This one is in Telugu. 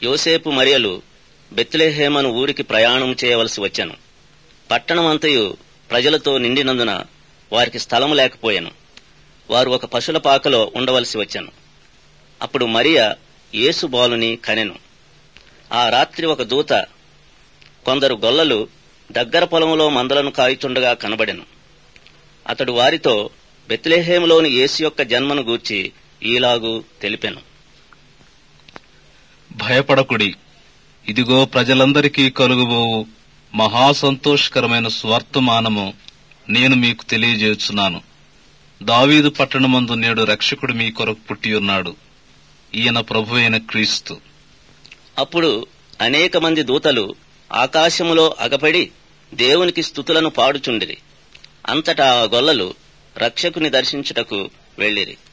యోసేపు మరియలు బెత్లెహేమను ఊరికి ప్రయాణం చేయవలసి వచ్చెను పట్టణమంతయు ప్రజలతో నిండినందున వారికి స్థలము లేకపోయెను వారు ఒక పశుల పాకలో ఉండవలసి వచ్చెను అప్పుడు మరియ యేసు బాలుని కనెను ఆ రాత్రి ఒక దూత కొందరు గొల్లలు దగ్గర పొలంలో మందలను కాయుచుండగా కనబడెను అతడు వారితో బెత్లెహేములోని యేసు యొక్క జన్మను గూర్చి ఈలాగు తెలిపెను భయపడకుడి ఇదిగో ప్రజలందరికీ కలుగుబోవు మహా సంతోషకరమైన స్వర్తమానము నేను మీకు తెలియజేయుచున్నాను దావీదు పట్టణమందు నేడు రక్షకుడు మీ కొరకు పుట్టియున్నాడు ఈయన ప్రభు అయిన క్రీస్తు అప్పుడు అనేక మంది దూతలు ఆకాశములో అగపడి దేవునికి స్థుతులను పాడుచుండిరి అంతటా ఆ గొల్లలు రక్షకుని దర్శించుటకు వెళ్ళిరి